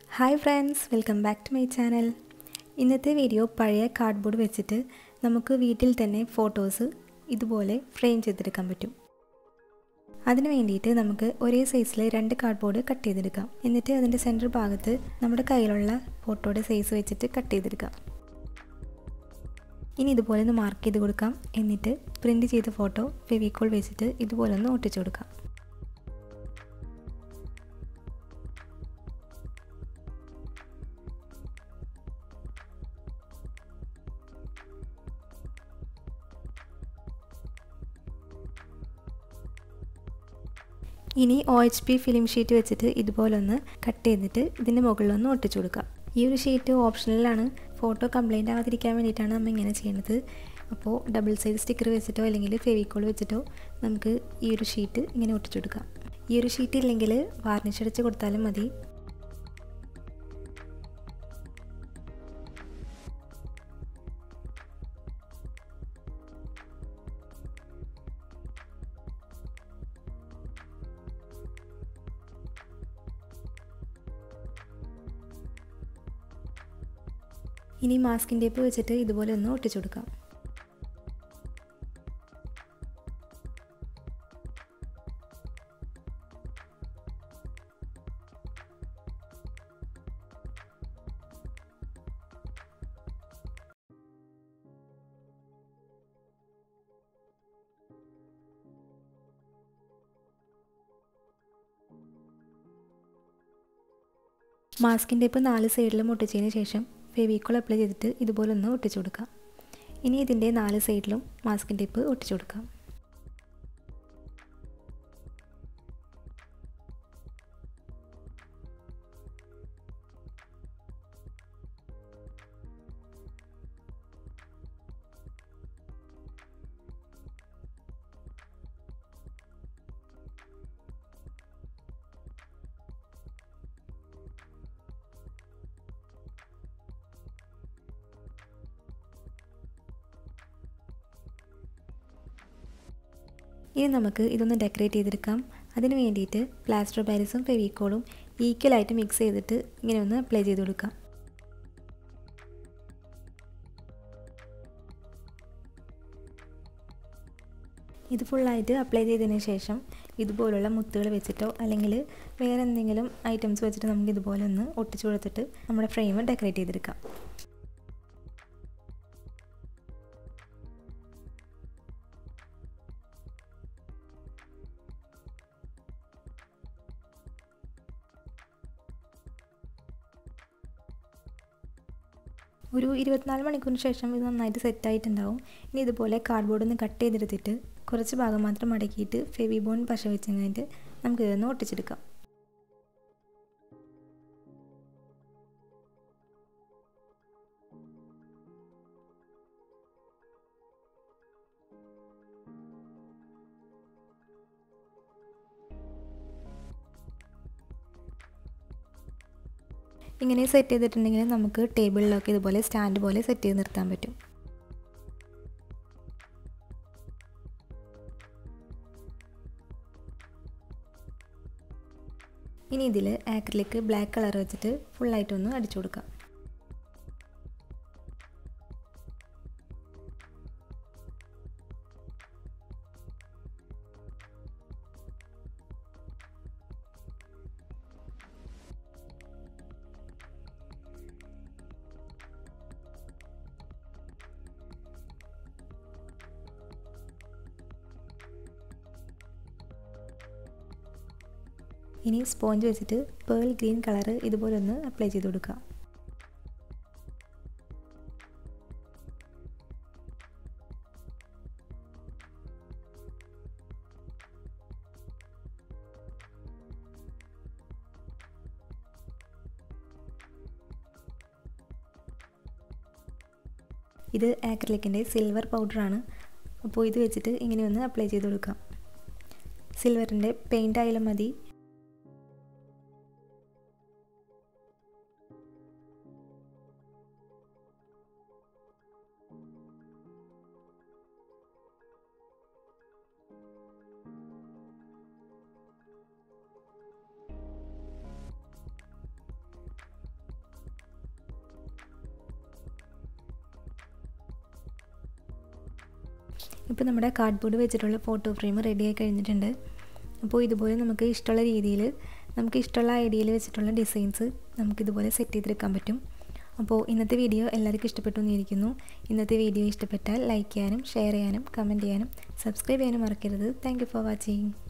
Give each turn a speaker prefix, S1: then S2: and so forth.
S1: hi friends welcome back to my channel ഇന്നത്തെ video പഴയ cardboard വെച്ചിട്ട് നമുക്ക് വീട്ടിൽ തന്നെ ഫോട്ടോസ് ഇതുപോലെ ഫ്രെയിം ചെയ്തെടുക്കാൻ പറ്റും അതിന് വേണ്ടിയിട്ട് നമുക്ക് ഒരേ സൈസിൽ രണ്ട് കാർഡ്ബോർഡ് കട്ട് ചെയ്തെടുക്കാം എന്നിട്ട് അതിൻ്റെ സെൻറ്റർ ഭാഗത്ത് നമ്മുടെ കയ്യിലുള്ള ഫോട്ടോയുടെ സൈസ് വെച്ചിട്ട് കട്ട് ചെയ്തെടുക്കാം ഇനി ഇതുപോലെ ഒന്ന് മാർക്ക് ചെയ്ത് കൊടുക്കാം എന്നിട്ട് പ്രിൻ്റ് ചെയ്ത ഫോട്ടോ ഫെവിക്കോൾ വെച്ചിട്ട് ഇതുപോലെ ഒന്ന് ഒട്ടിച്ചു കൊടുക്കാം ഇനി O H P film sheet വെച്ചിട്ട് ഇതുപോലൊന്ന് കട്ട് ചെയ്തിട്ട് ഇതിൻ്റെ മുകളിലൊന്ന് ഒട്ടിച്ചു കൊടുക്കാം ഈ ഒരു ഷീറ്റ് ഓപ്ഷണലാണ് ഫോട്ടോ കംപ്ലൈൻ്റ് ആവാതിരിക്കാൻ വേണ്ടിയിട്ടാണ് നമ്മൾ ഇങ്ങനെ ചെയ്യുന്നത് അപ്പോൾ ഡബിൾ സൈഡ് സ്റ്റിക്കർ വെച്ചിട്ടോ അല്ലെങ്കിൽ ഫെവിക്കോൾ വെച്ചിട്ടോ നമുക്ക് ഈ ഒരു ഷീറ്റ് ഇങ്ങനെ ഒട്ടിച്ചു കൊടുക്കാം ഈ ഒരു ഷീറ്റ് ഇല്ലെങ്കിൽ വാർണിഷ് അടിച്ച് കൊടുത്താലും മതി ഇനി മാസ്കിൻ ടേപ്പ് വെച്ചിട്ട് ഇതുപോലെ ഒന്ന് ഒട്ടിച്ചു കൊടുക്കാം മാസ്കിൻ ടേപ്പ് നാല് സൈഡിലും ഒട്ടിച്ചതിന് ശേഷം ഫെവിക്കോൾ അപ്ലൈ ചെയ്തിട്ട് ഇതുപോലെ ഒന്ന് ഒട്ടിച്ചു കൊടുക്കാം ഇനി ഇതിൻ്റെ നാല് സൈഡിലും മാസ്കിൻ ടേപ്പ് ഒട്ടിച്ചു കൊടുക്കാം ഇനി നമുക്ക് ഇതൊന്ന് ഡെക്കറേറ്റ് ചെയ്തെടുക്കാം അതിന് വേണ്ടിയിട്ട് പ്ലാസ്റ്റർ പാരിസും ഫെവിക്കോളും ഈക്വലായിട്ട് മിക്സ് ചെയ്തിട്ട് ഇങ്ങനെ ഒന്ന് അപ്ലൈ ചെയ്ത് കൊടുക്കാം ഇത് ഫുള്ളായിട്ട് അപ്ലൈ ചെയ്തതിന് ശേഷം ഇതുപോലുള്ള മുത്തുകൾ വെച്ചിട്ടോ അല്ലെങ്കിൽ വേറെ എന്തെങ്കിലും ഐറ്റംസ് വെച്ചിട്ട് നമുക്ക് ഇതുപോലെ ഒന്ന് ഒട്ടിച്ചു കൊടുത്തിട്ട് നമ്മുടെ ഫ്രെയിം ഡെക്കറേറ്റ് ചെയ്തെടുക്കാം ഒരു ഇരുപത്തിനാല് മണിക്കൂറിന് ശേഷം ഇത് നന്നായിട്ട് സെറ്റായിട്ടുണ്ടാവും ഇനി ഇതുപോലെ കാർഡ്ബോർഡ് ഒന്ന് കട്ട് ചെയ്തെടുത്തിട്ട് കുറച്ച് ഭാഗം മാത്രം മടക്കിയിട്ട് ഫെവി ബോൺ പശ വെച്ച് കഴിഞ്ഞിട്ട് നമുക്ക് ഇതൊന്ന് ഒട്ടിച്ചെടുക്കാം ഇങ്ങനെ സെറ്റ് ചെയ്തിട്ടുണ്ടെങ്കിൽ നമുക്ക് ടേബിളിലൊക്കെ ഇതുപോലെ സ്റ്റാൻഡ് പോലെ സെറ്റ് ചെയ്ത് നിർത്താൻ പറ്റും ഇനി ഇതിൽ ആക്രിലേക്ക് ബ്ലാക്ക് കളർ വെച്ചിട്ട് ഫുള്ളായിട്ടൊന്ന് അടിച്ചു കൊടുക്കാം ഇനി സ്പോഞ്ച് വെച്ചിട്ട് പേൾ ഗ്രീൻ കളർ ഇതുപോലെ ഒന്ന് അപ്ലൈ ചെയ്ത് കൊടുക്കുക ഇത് ആക്രിലിക്കിൻ്റെ സിൽവർ പൗഡറാണ് അപ്പോൾ ഇത് വെച്ചിട്ട് ഇങ്ങനെ ഒന്ന് അപ്ലൈ ചെയ്ത് കൊടുക്കാം സിൽവറിൻ്റെ പെയിൻ്റ് ആയാലും മതി ഇപ്പോൾ നമ്മുടെ കാർഡ്ബോർഡ് വെച്ചിട്ടുള്ള ഫോട്ടോ ഫ്രെയിം റെഡിയായി കഴിഞ്ഞിട്ടുണ്ട് അപ്പോൾ ഇതുപോലെ നമുക്ക് ഇഷ്ടമുള്ള രീതിയിൽ നമുക്ക് ഇഷ്ടമുള്ള ഐഡിയയിൽ വെച്ചിട്ടുള്ള ഡിസൈൻസ് നമുക്കിതുപോലെ സെറ്റ് ചെയ്തെടുക്കാൻ പറ്റും അപ്പോൾ ഇന്നത്തെ വീഡിയോ എല്ലാവർക്കും ഇഷ്ടപ്പെട്ടു എന്നിരിക്കുന്നു ഇന്നത്തെ വീഡിയോ ഇഷ്ടപ്പെട്ടാൽ ലൈക്ക് ചെയ്യാനും ഷെയർ ചെയ്യാനും കമൻറ്റ് ചെയ്യാനും സബ്സ്ക്രൈബ് ചെയ്യാനും മറക്കരുത് താങ്ക് ഫോർ വാച്ചിങ്